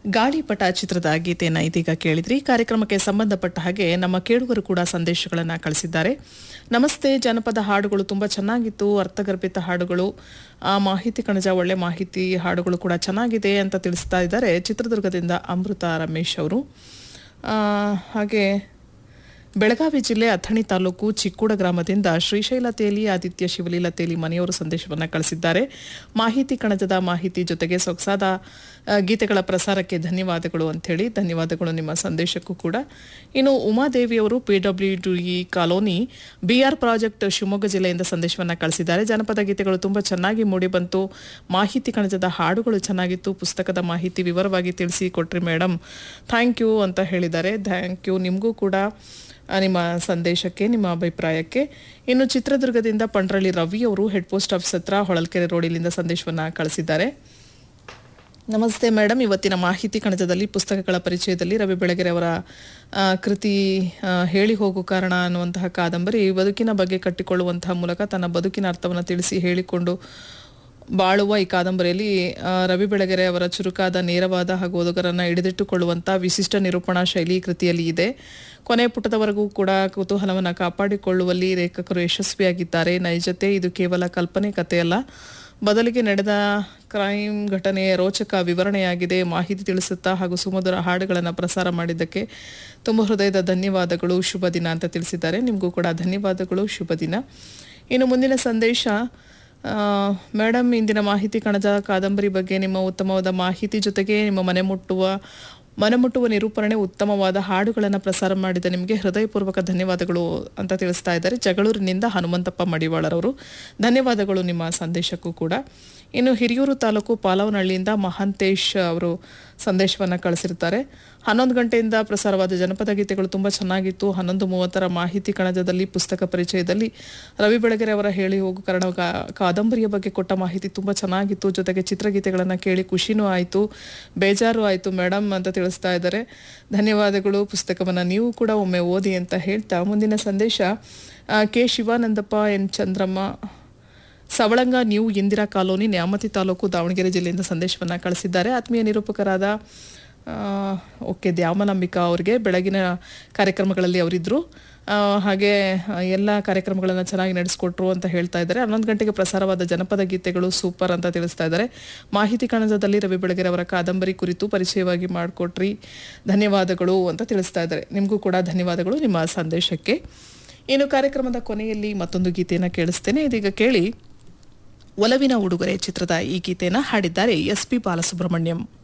ಗಾಳಿಪಟ ಚಿತ್ರದ ಗೀತೆಯನ್ನು ಇದೀಗ ಕೇಳಿದ್ರಿ ಕಾರ್ಯಕ್ರಮಕ್ಕೆ ಸಂಬಂಧಪಟ್ಟ ಹಾಗೆ ನಮ್ಮ ಕೇಳುಗರು ಕೂಡ ಸಂದೇಶಗಳನ್ನು ಕಳಿಸಿದ್ದಾರೆ ನಮಸ್ತೆ ಜನಪದ ಹಾಡುಗಳು ತುಂಬ ಚೆನ್ನಾಗಿತ್ತು ಅರ್ಥಗರ್ಭಿತ ಹಾಡುಗಳು ಆ ಮಾಹಿತಿ ಕಣಜ ಒಳ್ಳೆ ಮಾಹಿತಿ ಹಾಡುಗಳು ಕೂಡ ಚೆನ್ನಾಗಿದೆ ಅಂತ ತಿಳಿಸ್ತಾ ಇದ್ದಾರೆ ಚಿತ್ರದುರ್ಗದಿಂದ ಅಮೃತ ರಮೇಶ್ ಅವರು ಆ, ಹಾಗೆ ಬೆಳಗಾವಿ ಜಿಲ್ಲೆ ಅಥಣಿ ತಾಲೂಕು ಚಿಕ್ಕೂಡ ಗ್ರಾಮದಿಂದ ಶ್ರೀಶೈಲ ತೇಲಿ ಆದಿತ್ಯ ಶಿವಲೀಲ ತೇಲಿ ಮನೆಯವರು ಸಂದೇಶವನ್ನು ಕಳಿಸಿದ್ದಾರೆ ಮಾಹಿತಿ ಕಣಜದ ಮಾಹಿತಿ ಜೊತೆಗೆ ಸೊಗಸಾದ ಆ, ಗೀತೆಗಳ ಪ್ರಸಾರಕ್ಕೆ ಧನ್ಯವಾದಗಳು ಅಂಥೇಳಿ ಧನ್ಯವಾದಗಳು ನಿಮ್ಮ ಸಂದೇಶಕ್ಕೂ ಕೂಡ ಇನ್ನು ಉಮಾದೇವಿಯವರು P W D colony BR project Shivamogga ಜಿಲ್ಲೆಯಿಂದ ಸಂದೇಶವನ್ನು ಕಳಿಸಿದ್ದಾರೆ ಜನಪದ ಗೀತೆಗಳು ತುಂಬ ಚೆನ್ನಾಗಿ ಮೂಡಿಬಂತು ಮಾಹಿತಿ ಕಣಜದ ಹಾಡುಗಳು ಚೆನ್ನಾಗಿತ್ತು ಪುಸ್ತಕದ ಮಾಹಿತಿ ವಿವರವಾಗಿ ತಿಳಿಸಿ ಕೊಟ್ರಿ ಮೇಡಮ್ ಥ್ಯಾಂಕ್ ಯು ಅಂತ ಹೇಳಿದ್ದಾರೆ ಥ್ಯಾಂಕ್ ಯು ನಿಮಗೂ ಕೂಡ ಆ, ನಿಮ್ಮ ಸಂದೇಶಕ್ಕೆ ನಿಮ್ಮ ಅಭಿಪ್ರಾಯಕ್ಕೆ ಇನ್ನು ಚಿತ್ರದುರ್ಗದಿಂದ ಪಂಡ್ರಳ್ಳಿ ರವಿ ಅವರು ಹೆಡ್ ಪೋಸ್ಟ್ ಆಫೀಸ್ ಹತ್ರ ಹೊಳಲ್ಕೆರೆ ರೋಡ್ ಇಲ್ಲಿಂದ ಸಂದೇಶವನ್ನು ಕಳಿಸಿದ್ದಾರೆ ನಮಸ್ತೆ ಮೇಡಮ್ ಇವತ್ತಿನ ಮಾಹಿತಿ ಕಣಜದಲ್ಲಿ ಪುಸ್ತಕಗಳ ಪರಿಚಯದಲ್ಲಿ ರವಿ ಬೆಳಗೆರೆ ಅವರ ಆ, ಕೃತಿ ಆ, ಹೇಳಿ ಹೋಗು ಕಾರಣ ಅನ್ನುವಂತಹ ಕಾದಂಬರಿ ಬದುಕಿನ ಬಗ್ಗೆ ಕಟ್ಟಿಕೊಳ್ಳುವಂತಹ ಮೂಲಕ ತನ್ನ ಬದುಕಿನ ಅರ್ಥವನ್ನು ತಿಳಿಸಿ ಹೇಳಿಕೊಂಡು ಬಾಳುವ ಈ ಕಾದಂಬರಿಯಲ್ಲಿ ಆ, ರವಿ ಬೆಳಗೆರೆ ಅವರ ಚುರುಕಾದ ನೇರವಾದ ಹಾಗೂ ಓದುಗರನ್ನ ಹಿಡಿದಿಟ್ಟುಕೊಳ್ಳುವಂಥ ವಿಶಿಷ್ಟ ನಿರೂಪಣಾ ಶೈಲಿ ಈ ಕೃತಿಯಲ್ಲಿ ಇದೆ ಕೊನೆ ಪುಟದವರೆಗೂ ಕೂಡ ಕುತೂಹಲವನ್ನು ಕಾಪಾಡಿಕೊಳ್ಳುವಲ್ಲಿ ಲೇಖಕರು ಯಶಸ್ವಿಯಾಗಿದ್ದಾರೆ ನೈಜತೆ ಇದು ಕೇವಲ ಕಲ್ಪನೆ ಕಥೆಯಲ್ಲ ಬದಲಿಗೆ ನಡೆದ ಕ್ರೈಮ್ ಘಟನೆಯ ರೋಚಕ ವಿವರಣೆಯಾಗಿದೆ ಮಾಹಿತಿ ತಿಳಿಸುತ್ತಾ ಹಾಗೂ ಸುಮಧುರ ಹಾಡುಗಳನ್ನು ಪ್ರಸಾರ ಮಾಡಿದ್ದಕ್ಕೆ ತುಂಬ ಹೃದಯದ ಧನ್ಯವಾದಗಳು ಶುಭ ದಿನ ಅಂತ ತಿಳಿಸಿದ್ದಾರೆ ನಿಮಗೂ ಕೂಡ ಧನ್ಯವಾದಗಳು ಶುಭ ದಿನ ಇನ್ನು ಮುಂದಿನ ಸಂದೇಶ ಆ, ಮೇಡಮ್ ಇಂದಿನ ಮಾಹಿತಿ ಕಣಜ ಕಾದಂಬರಿ ಬಗ್ಗೆ ನಿಮ್ಮ ಉತ್ತಮವಾದ ಮಾಹಿತಿ ಜೊತೆಗೆ ನಿಮ್ಮ ಮನೆ ಮುಟ್ಟುವ ಮನೆ ಮುಟ್ಟುವ ನಿರೂಪಣೆ ಉತ್ತಮವಾದ ಹಾಡುಗಳನ್ನು ಪ್ರಸಾರ ಮಾಡಿದ ನಿಮಗೆ ಹೃದಯಪೂರ್ವಕ ಧನ್ಯವಾದಗಳು ಅಂತ ತಿಳಿಸ್ತಾ ಇದ್ದಾರೆ ಜಗಳೂರಿನಿಂದ ಹನುಮಂತಪ್ಪ ಮಡಿವಾಳರವರು ಧನ್ಯವಾದಗಳು ನಿಮ್ಮ ಸಂದೇಶಕ್ಕೂ ಕೂಡ ಇನ್ನು ಹಿರಿಯೂರು ತಾಲೂಕು ಪಾಲವನಹಳ್ಳಿಯಿಂದ ಮಹಾಂತೇಶ್ ಅವರು ಸಂದೇಶವನ್ನು ಕಳಿಸಿರ್ತಾರೆ ಹನ್ನೊಂದು ಗಂಟೆಯಿಂದ ಪ್ರಸಾರವಾದ ಜನಪದ ಗೀತೆಗಳು ತುಂಬ ಚೆನ್ನಾಗಿತ್ತು ಹನ್ನೊಂದು ಮೂವತ್ತರ ಮಾಹಿತಿ ಕಣಜದಲ್ಲಿ ಪುಸ್ತಕ ಪರಿಚಯದಲ್ಲಿ ರವಿ ಬೆಳಗೆರೆ ಅವರ ಹೇಳಿ ಹೋಗು ಕಾರಣ ಕಾ- ಕಾದಂಬರಿಯ ಬಗ್ಗೆ ಕೊಟ್ಟ ಮಾಹಿತಿ ತುಂಬ ಚೆನ್ನಾಗಿತ್ತು ಜೊತೆಗೆ ಚಿತ್ರಗೀತೆಗಳನ್ನು ಕೇಳಿ ಖುಷಿನೂ ಆಯಿತು ಬೇಜಾರು ಆಯಿತು ಮೇಡಮ್ ಅಂತ ತಿಳಿಸ್ತಾ ಇದ್ದಾರೆ ಧನ್ಯವಾದಗಳು ಪುಸ್ತಕವನ್ನು ನೀವು ಕೂಡ ಒಮ್ಮೆ ಓದಿ ಅಂತ ಹೇಳ್ತಾ ಮುಂದಿನ ಸಂದೇಶ ಆ, K Shivanandappa N Chandramma Savalanga new Indira colony Nyamathi taluk Davanagere ಜಿಲ್ಲೆಯಿಂದ ಸಂದೇಶವನ್ನು ಕಳಿಸಿದ್ದಾರೆ ಆತ್ಮೀಯ ನಿರೂಪಕರಾದ ಆ, ಓಕೆ ದ್ಯಾಮನಂಬಿಕಾ ಅವರಿಗೆ ಬೆಳಗಿನ ಕಾರ್ಯಕ್ರಮಗಳಲ್ಲಿ ಅವರಿದ್ದರು ಹಾಗೆ ಆ, ಎಲ್ಲ ಕಾರ್ಯಕ್ರಮಗಳನ್ನು ಚೆನ್ನಾಗಿ ನಡೆಸ್ಕೊಟ್ರು ಅಂತ ಹೇಳ್ತಾ ಇದ್ದಾರೆ ಹನ್ನೊಂದು ಗಂಟೆಗೆ ಪ್ರಸಾರವಾದ ಜನಪದ ಗೀತೆಗಳು ಸೂಪರ್ ಅಂತ ತಿಳಿಸ್ತಾ ಇದ್ದಾರೆ ಮಾಹಿತಿ ಕಣಜದಲ್ಲಿ ರವಿ ಬೆಳಗೆರೆ ಅವರ ಕಾದಂಬರಿ ಕುರಿತು ಪರಿಚಯವಾಗಿ ಮಾಡಿಕೊಟ್ರಿ ಧನ್ಯವಾದಗಳು ಅಂತ ತಿಳಿಸ್ತಾ ಇದ್ದಾರೆ ನಿಮಗೂ ಕೂಡ ಧನ್ಯವಾದಗಳು ನಿಮ್ಮ ಸಂದೇಶಕ್ಕೆ ಇನ್ನು ಕಾರ್ಯಕ್ರಮದ ಕೊನೆಯಲ್ಲಿ ಮತ್ತೊಂದು ಗೀತೆಯನ್ನು ಕೇಳಿಸ್ತೇನೆ ಇದೀಗ ಕೇಳಿ ಒಲವಿನ ಉಡುಗೊರೆ ಚಿತ್ರದ ಈ ಗೀತೆಯನ್ನು ಹಾಡಿದ್ದಾರೆ ಎಸ್ ಪಿ ಬಾಲಸುಬ್ರಹ್ಮಣ್ಯಂ